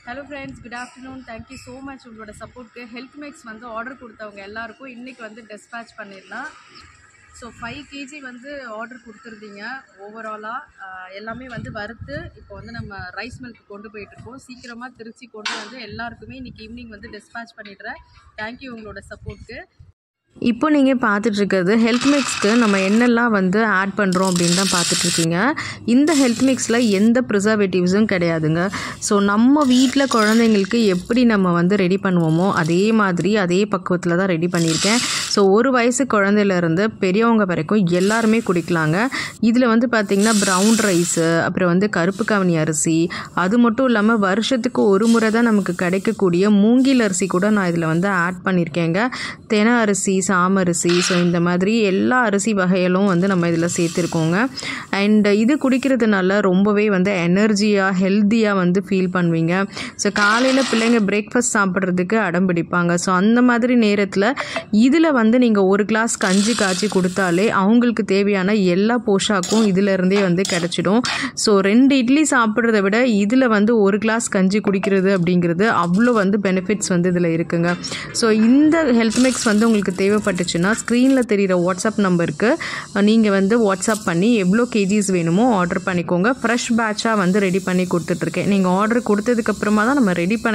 hello friends good afternoon thank you so much உங்களோட சப்போர்ட்க்கு Health Max வந்து ஆர்டர் கொடுத்தவங்க எல்லாருக்கும் இன்றைக்கி வந்து டெஸ்பேச் பண்ணிடலாம் ஸோ ஃபைவ் கேஜி வந்து ஆர்டர் கொடுத்துருந்தீங்க ஓவராலாக எல்லாமே வந்து வறுத்து இப்போ வந்து நம்ம ரைஸ் மில்க்கு கொண்டு போயிட்டுருக்கோம் சீக்கிரமாக திருச்சி கொண்டு வந்து எல்லாருக்குமே இன்றைக்கி ஈவினிங் வந்து டெஸ்பேச் பண்ணிடுறேன் தேங்க்யூ உங்களோட சப்போர்ட்க்கு இப்போ நீங்கள் பார்த்துட்ருக்கிறது ஹெல்த் மிக்ஸ்க்கு நம்ம என்னெல்லாம் வந்து ஆட் பண்ணுறோம் அப்படின்னு தான் பார்த்துட்ருக்கீங்க இந்த ஹெல்த் மிக்ஸில் எந்த ப்ரிசர்வேட்டிவ்ஸும் கிடையாதுங்க ஸோ நம்ம வீட்டில் குழந்தைங்களுக்கு எப்படி நம்ம வந்து ரெடி பண்ணுவோமோ அதே மாதிரி அதே பக்குவத்தில் தான் ரெடி பண்ணியிருக்கேன் ஸோ ஒரு வயசு குழந்தையிலேருந்து பெரியவங்க வரைக்கும் எல்லாருமே குடிக்கலாங்க இதில் வந்து பார்த்திங்கன்னா ப்ரௌன் ரைஸு அப்புறம் வந்து கருப்பு கவனி அரிசி அது மட்டும் இல்லாமல் வருஷத்துக்கு ஒரு முறை தான் நமக்கு கிடைக்கக்கூடிய மூங்கில் அரிசி கூட நான் இதில் வந்து ஆட் பண்ணியிருக்கேங்க தென அரிசி சாமரிசி ஸோ இந்த மாதிரி எல்லா அரிசி வகைகளும் வந்து நம்ம இதில் சேர்த்துருக்கோங்க அண்ட் இது குடிக்கிறதுனால ரொம்பவே வந்து எனர்ஜியாக ஹெல்த்தியாக வந்து ஃபீல் பண்ணுவீங்க ஸோ காலையில் பிள்ளைங்க பிரேக்ஃபாஸ்ட் சாப்பிட்றதுக்கு அடம் பிடிப்பாங்க ஸோ அந்த மாதிரி நேரத்தில் இதில் வந்து நீங்கள் ஒரு கிளாஸ் கஞ்சி காய்ச்சி கொடுத்தாலே அவங்களுக்கு தேவையான எல்லா போஷாக்கும் இதிலிருந்தே வந்து கிடச்சிடும் ஸோ ரெண்டு இட்லி சாப்பிட்றத விட இதில் வந்து ஒரு கிளாஸ் கஞ்சி குடிக்கிறது அப்படிங்கிறது அவ்வளோ வந்து பெனிஃபிட்ஸ் வந்து இதில் இருக்குங்க ஸோ இந்த ஹெல்த் மிக்ஸ் வந்து உங்களுக்கு தேவைப்பட்டுச்சுன்னா ஸ்க்ரீனில் தெரிகிற வாட்ஸ்அப் நம்பருக்கு நீங்கள் வந்து வாட்ஸ்அப் பண்ணி எவ்வளோ கேஜிஸ் வேணுமோ ஆர்டர் பண்ணிக்கோங்க ஃப்ரெஷ் பேட்சாக வந்து ரெடி பண்ணி கொடுத்துட்ருக்கேன் நீங்கள் ஆர்டர் கொடுத்ததுக்கப்புறமா தான் நம்ம ரெடி பண்ண